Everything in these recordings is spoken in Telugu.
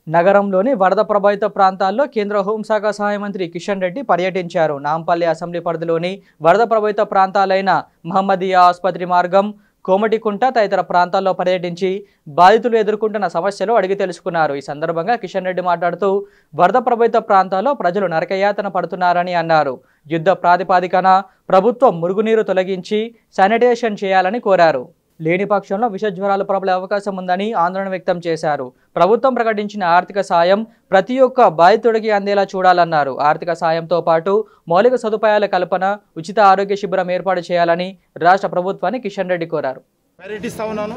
నగరంలోని వరద ప్రభావిత ప్రాంతాల్లో కేంద్ర హోంశాఖ సహాయ మంత్రి కిషన్ రెడ్డి పర్యటించారు నాంపల్లి అసెంబ్లీ పరిధిలోని వరద ప్రభావిత ప్రాంతాలైన మహమ్మదియా ఆసుపత్రి మార్గం కోమటికుంట తదితర ప్రాంతాల్లో పర్యటించి బాధితులు ఎదుర్కొంటున్న సమస్యలు అడిగి తెలుసుకున్నారు ఈ సందర్భంగా కిషన్ రెడ్డి మాట్లాడుతూ వరద ప్రభావిత ప్రాంతాల్లో ప్రజలు నరకయాతన పడుతున్నారని అన్నారు యుద్ధ ప్రాతిపాదికన ప్రభుత్వం మురుగునీరు తొలగించి శానిటేషన్ చేయాలని కోరారు లేని పక్షంలో విష జ్వరాలు ప్రబలే అవకాశం ఉందని ఆందోళన వ్యక్తం చేశారు ప్రభుత్వం ప్రకటించిన ఆర్థిక సాయం ప్రతి ఒక్క బాధితుడికి అందేలా చూడాలన్నారు ఆర్థిక సాయంతో పాటు మౌలిక సదుపాయాల కల్పన ఉచిత ఆరోగ్య శిబిరం ఏర్పాటు చేయాలని రాష్ట్ర ప్రభుత్వాన్ని కిషన్ రెడ్డి కోరారు పర్యటిస్తా ఉన్నాను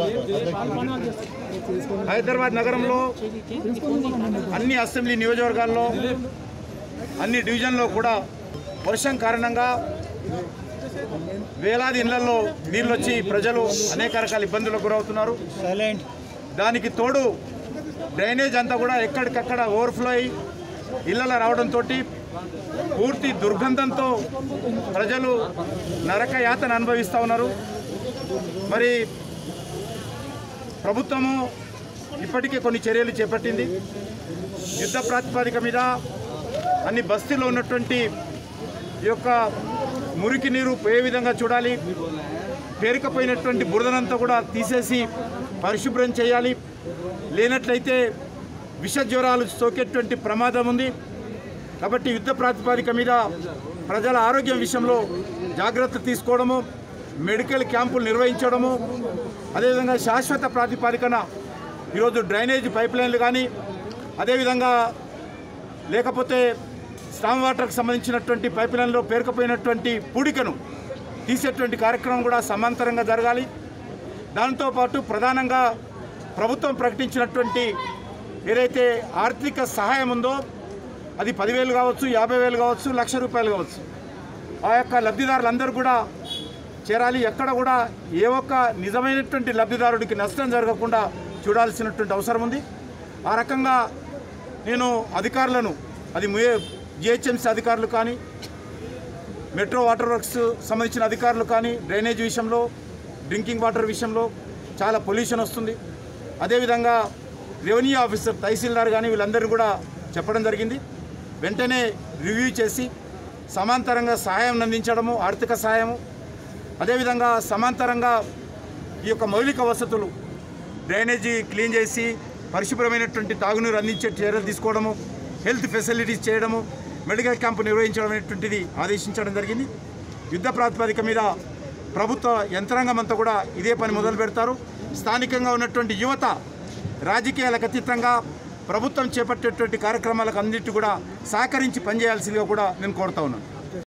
హైదరాబాద్ నగరంలో అన్ని అసెంబ్లీ నియోజకవర్గాల్లో అన్ని డివిజన్లో కూడా వర్షం కారణంగా వేలాది ఇళ్లలో నీళ్ళు వచ్చి ప్రజలు అనేక రకాల ఇబ్బందులకు గురవుతున్నారు దానికి తోడు డ్రైనేజ్ అంతా కూడా ఎక్కడికక్కడ ఓవర్ఫ్లో అయ్యి ఇళ్ళలో రావడంతో పూర్తి దుర్గంధంతో ప్రజలు నరక యాతన అనుభవిస్తూ ఉన్నారు మరి ప్రభుత్వము ఇప్పటికే కొన్ని చర్యలు చేపట్టింది యుద్ధ ప్రాతిపదిక మీద అన్ని బస్తీలో ఉన్నటువంటి ఈ యొక్క మురికి నీరు ఏ విధంగా చూడాలి పేరుకపోయినటువంటి బురదనంతా కూడా తీసేసి పరిశుభ్రం చేయాలి లేనట్లయితే విష జ్వరాలు సోకేటువంటి ప్రమాదం ఉంది కాబట్టి యుద్ధ ప్రాతిపదిక మీద ప్రజల ఆరోగ్యం విషయంలో జాగ్రత్త తీసుకోవడము మెడికల్ క్యాంపులు నిర్వహించడము అదేవిధంగా శాశ్వత ప్రాతిపదికన ఈరోజు డ్రైనేజ్ పైప్ లైన్లు కానీ అదేవిధంగా లేకపోతే స్టామ్ వాటర్కి సంబంధించినటువంటి పైప్ లైన్లో పేరుకుపోయినటువంటి పూడికను తీసేటువంటి కార్యక్రమం కూడా సమాంతరంగా జరగాలి దాంతోపాటు ప్రధానంగా ప్రభుత్వం ప్రకటించినటువంటి ఏదైతే ఆర్థిక సహాయం ఉందో అది పదివేలు కావచ్చు యాభై వేలు కావచ్చు లక్ష రూపాయలు కావచ్చు ఆ యొక్క లబ్ధిదారులందరూ కూడా చేరాలి ఎక్కడ కూడా ఏ ఒక్క నిజమైనటువంటి లబ్ధిదారుడికి నష్టం జరగకుండా చూడాల్సినటువంటి అవసరం ఉంది ఆ రకంగా నేను అధికారులను అది జిహెచ్ఎంసీ అధికారులు కానీ మెట్రో వాటర్ వర్క్స్ సంబంధించిన అధికారులు కానీ డ్రైనేజ్ విషయంలో డ్రింకింగ్ వాటర్ విషయంలో చాలా పొల్యూషన్ వస్తుంది అదేవిధంగా రెవెన్యూ ఆఫీసర్ తహసీల్దార్ కానీ వీళ్ళందరూ కూడా చెప్పడం జరిగింది వెంటనే రివ్యూ చేసి సమాంతరంగా సహాయం అందించడము ఆర్థిక సహాయము అదేవిధంగా సమాంతరంగా ఈ యొక్క మౌలిక వసతులు డ్రైనేజీ క్లీన్ చేసి పరిశుభ్రమైనటువంటి తాగునీరు అందించే చర్యలు తీసుకోవడము హెల్త్ ఫెసిలిటీస్ చేయడము మెడికల్ క్యాంపు నిర్వహించడం అనేటువంటిది ఆదేశించడం జరిగింది యుద్ధ ప్రాతిపదిక మీద ప్రభుత్వ యంత్రాంగం అంతా కూడా ఇదే పని మొదలు పెడతారు స్థానికంగా ఉన్నటువంటి యువత రాజకీయాలకు అతీతంగా ప్రభుత్వం చేపట్టేటువంటి కార్యక్రమాలకు అన్నిటి కూడా సహకరించి పనిచేయాల్సిందిగా కూడా నేను కోరుతా ఉన్నాను